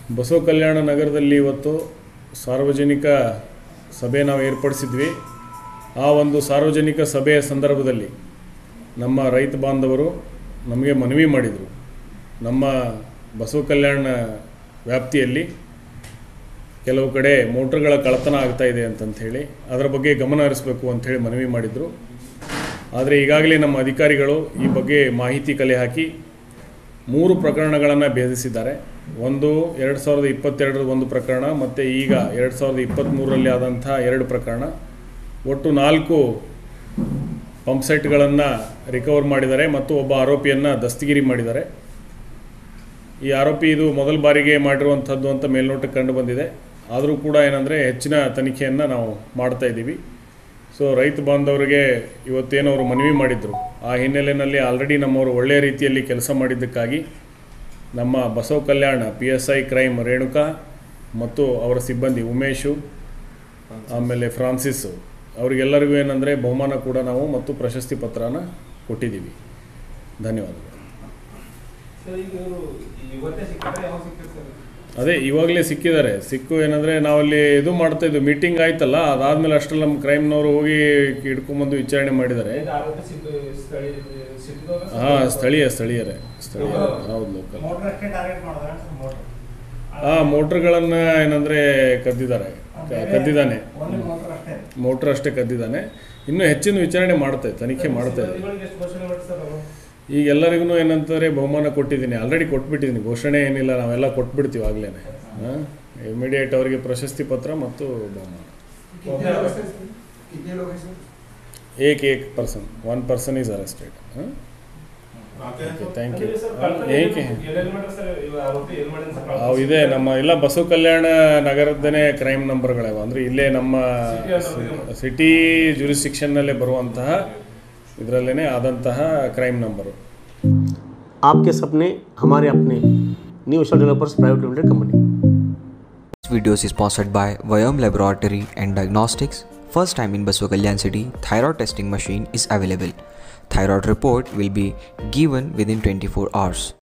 ಬಸವ ಕಲ್ಯಾಣ ನಗರದಲ್ಲಿ ಇವತ್ತು ಸಾರ್ವಜನಿಕ ಸಭೆ ನಾವು ಏರ್ಪಡಿಸಿದ್ವಿ ಆ ಒಂದು ಸಾರ್ವಜನಿಕ ಸಭೆಯ ಸಂದರ್ಭದಲ್ಲಿ ನಮ್ಮ ರೈತ ಬಾಂಧವರು ನಮಗೆ ಮನವಿ ಮಾಡಿದರು ನಮ್ಮ ಬಸವ ಕಲ್ಯಾಣ ವ್ಯಾಪ್ತಿಯಲ್ಲಿ ಕೆಲವು ಕಡೆ ಮೋಟ್ರ್ಗಳ ಕಳ್ಳತನ ಆಗ್ತಾ ಇದೆ ಅಂತಂತ ಹೇಳಿ ಅದರ ಬಗ್ಗೆ ಗಮನ ಹರಿಸಬೇಕು ಅಂಥೇಳಿ ಮನವಿ ಮಾಡಿದರು ಆದರೆ ಈಗಾಗಲೇ ನಮ್ಮ ಅಧಿಕಾರಿಗಳು ಈ ಬಗ್ಗೆ ಮಾಹಿತಿ ಕಲೆ ಹಾಕಿ ಮೂರು ಪ್ರಕರಣಗಳನ್ನು ಭೇದಿಸಿದ್ದಾರೆ ಒಂದು ಎರಡು ಸಾವಿರದ ಇಪ್ಪತ್ತೆರಡರ ಒಂದು ಪ್ರಕರಣ ಮತ್ತು ಈಗ ಎರಡು ಸಾವಿರದ ಇಪ್ಪತ್ತ್ಮೂರರಲ್ಲಿ ಆದಂಥ ಎರಡು ಪ್ರಕರಣ ಒಟ್ಟು ನಾಲ್ಕು ಪಂಪ್ಸೆಟ್ಗಳನ್ನು ರಿಕವರ್ ಮಾಡಿದ್ದಾರೆ ಮತ್ತು ಒಬ್ಬ ಆರೋಪಿಯನ್ನು ದಸ್ತಗಿರಿ ಮಾಡಿದ್ದಾರೆ ಈ ಆರೋಪಿ ಇದು ಮೊದಲ ಬಾರಿಗೆ ಮಾಡಿರುವಂಥದ್ದು ಅಂತ ಮೇಲ್ನೋಟಕ್ಕೆ ಕಂಡು ಬಂದಿದೆ ಆದರೂ ಕೂಡ ಏನಂದರೆ ಹೆಚ್ಚಿನ ತನಿಖೆಯನ್ನು ನಾವು ಮಾಡ್ತಾ ಇದ್ದೀವಿ ಸೊ ರೈತ ಬಾಂಧವರಿಗೆ ಇವತ್ತೇನು ಅವರು ಮನವಿ ಮಾಡಿದರು ಆ ಹಿನ್ನೆಲೆಯಲ್ಲಿ ಆಲ್ರೆಡಿ ನಮ್ಮವರು ಒಳ್ಳೆಯ ರೀತಿಯಲ್ಲಿ ಕೆಲಸ ಮಾಡಿದ್ದಕ್ಕಾಗಿ ನಮ್ಮ Basava Kalyana P S I crime Renuka ಮತ್ತು ಅವರ ಸಿಬ್ಬಂದಿ ಉಮೇಶು ಆಮೇಲೆ ಫ್ರಾನ್ಸಿಸ್ ಅವರಿಗೆಲ್ಲರಿಗೂ ಏನಂದರೆ ಬಹುಮಾನ ಕೂಡ ನಾವು ಮತ್ತು ಪ್ರಶಸ್ತಿ ಪತ್ರನ ಕೊಟ್ಟಿದ್ದೀವಿ ಧನ್ಯವಾದಗಳು ಸರ್ ಈಗ ಇವರು ಇವತ್ತೇ ಸಿಕ್ಕಿದ್ರೆ ಯಾವಾಗ ಸಿಕ್ಕಿದ್ರು ಸರ್ ಅದೇ ಇವಾಗಲೇ ಸಿಕ್ಕಿದ್ದಾರೆ ಸಿಕ್ಕು ಏನಂದರೆ ನಾವಲ್ಲಿ ಇದು ಮಾಡ್ತಾ ಇದ್ವಿ ಮೀಟಿಂಗ್ ಆಯ್ತಲ್ಲ ಅದಾದಮೇಲೆ ಅಷ್ಟರಲ್ಲಿ ನಮ್ಮ ಕ್ರೈಮ್ನವರು ಹೋಗಿ ಹಿಡ್ಕೊಂಬಂದು ವಿಚಾರಣೆ ಮಾಡಿದ್ದಾರೆ ಇದು ಆರೋಪಿ ಸಿದ್ದು ಸ್ಥಳೀಯ ಸಿದ್ಧದವ್ರ ಹಾಂ ಸ್ಥಳೀಯ ಸ್ಥಳೀಯರೇ ಸ್ಥಳೀಯ ಹೌದು ಲೋಕಲ್ ಮೋಟ್ರ್ ಅಷ್ಟೇ ಟಾರ್ಗೆಟ್ ಮಾಡಿದ್ರೆ ಮೋಟ್ರ್ ಹಾಂ ಮೋಟ್ರ್ಗಳನ್ನು ಏನಂದರೆ ಕದ್ದಿದ್ದಾರೆ ಕ- ಕದ್ದಿದ್ದಾನೆ ಒಂದು ಮೋಟ್ರ್ ಅಷ್ಟೇ ಮೋಟ್ರ್ ಅಷ್ಟೇ ಕದ್ದಿದ್ದಾನೆ ಇನ್ನೂ ಹೆಚ್ಚಿನ ವಿಚಾರಣೆ ಮಾಡ್ತಾ ಇದೆ ತನಿಖೆ ಮಾಡ್ತಾ ಇದೆ ಸಿಬ್ಬಂದಿಗಳಿಗೆ ಎಷ್ಟು ಘೋಷಣೆ ಮಾಡಿ ಸರ್ ಅವರು ಈಗ ಎಲ್ಲರಿಗೂ ಏನಂತಾರೆ ಬಹುಮಾನ ಕೊಟ್ಟಿದ್ದೀನಿ ಆಲ್ರೆಡಿ ಕೊಟ್ಬಿಟ್ಟಿದ್ದೀನಿ ಘೋಷಣೆ ಏನಿಲ್ಲ ನಾವೆಲ್ಲ ಕೊಟ್ಬಿಡ್ತೀವಿ ಆಗಲೇ ಹಾಂ ಇಮಿಡಿಯೇಟ್ ಅವರಿಗೆ ಪ್ರಶಸ್ತಿ ಪತ್ರ ಮತ್ತು ಬಹುಮಾನ कितने लोग हैं कितने लोग हैं सर ಏಕ್ ಏಕ್ person one person is arrested ಹಾಂ ಓಕೆ ಥ್ಯಾಂಕ್ ಯು ಅಂದ್ರೆ ಸರ್ ಕಳ್ತನ ಏಕೆ ಎಲ್ಲೆಲ್ಲಿ ಮಾಡ್ತಾರೆ ಸರ್ ಇವ ಆರೋಪಿ ಎಲ್ಲಿ ಮಾಡಿದ ಸರ್ ಕಳ್ತನ? ಅವು ಇದೆ ನಮ್ಮ ಎಲ್ಲ ಬಸವ ಕಲ್ಯಾಣ ನಗರದನೇ ಕ್ರೈಮ್ ನಂಬರ್ಗಳವ ಅಂದರೆ ಇಲ್ಲೇ ನಮ್ಮ ಸಿಟಿ ಜುರಿಸ್ಟಿಕ್ಷನ್ನಲ್ಲೇ ಬರುವಂತಹ ಇದರಲ್ಲೇ ಆದಂತಹ ಕ್ರೈಮ್ ನಂಬರು आपके सपने हमारे अपने new star developers private limited company This video is sponsored by Vyom Laboratory and Diagnostics. First time in Baswa Kalyan City, thyroid testing machine is available. Thyroid report will be given within 24 hours.